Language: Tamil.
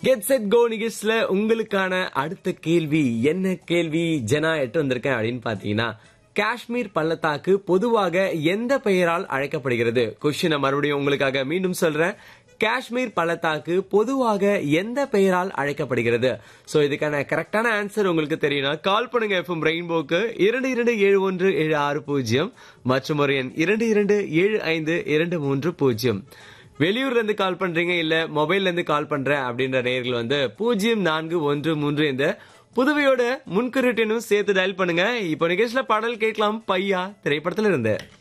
கெட் செட் கோ நிகழ்ச்சியில உங்களுக்கான அடுத்த கேள்வி என்ன கேள்வி ஜனா எட்டு வந்திருக்கேன் அப்படின்னு பாத்தீங்கன்னா காஷ்மீர் பள்ளத்தாக்கு பொதுவாக எந்த பெயரால் அழைக்கப்படுகிறது கொஸ்டினை மறுபடியும் உங்களுக்காக மீண்டும் சொல்றேன் காஷ்மீர் பள்ளத்தாக்கு பொதுவாக எந்த பெயரால் அழைக்கப்படுகிறது சோ இதுக்கான கரெக்டான ஆன்சர் உங்களுக்கு தெரியும்னா கால் பண்ணுங்க எஃப்எம் ரெயின்போக்கு இரண்டு இரண்டு ஏழு ஒன்று ஏழு ஆறு பூஜ்ஜியம் மற்றும் ஒரு எண் இரண்டு இரண்டு ஏழு ஐந்து இரண்டு மூன்று பூஜ்ஜியம் வெளியூர்ல இருந்து கால் பண்றீங்க இல்ல மொபைல்ல இருந்து கால் பண்றேன் அப்படின்ற நேயர்கள் வந்து பூஜ்ஜியம் நான்கு ஒன்று மூன்று இந்த புதுவையோட முன்குறிட்டினும் சேர்த்து டயல் பண்ணுங்க இப்போ நிகழ்ச்சியில பாடல் கேட்கலாம் பையா திரைப்படத்துல இருந்து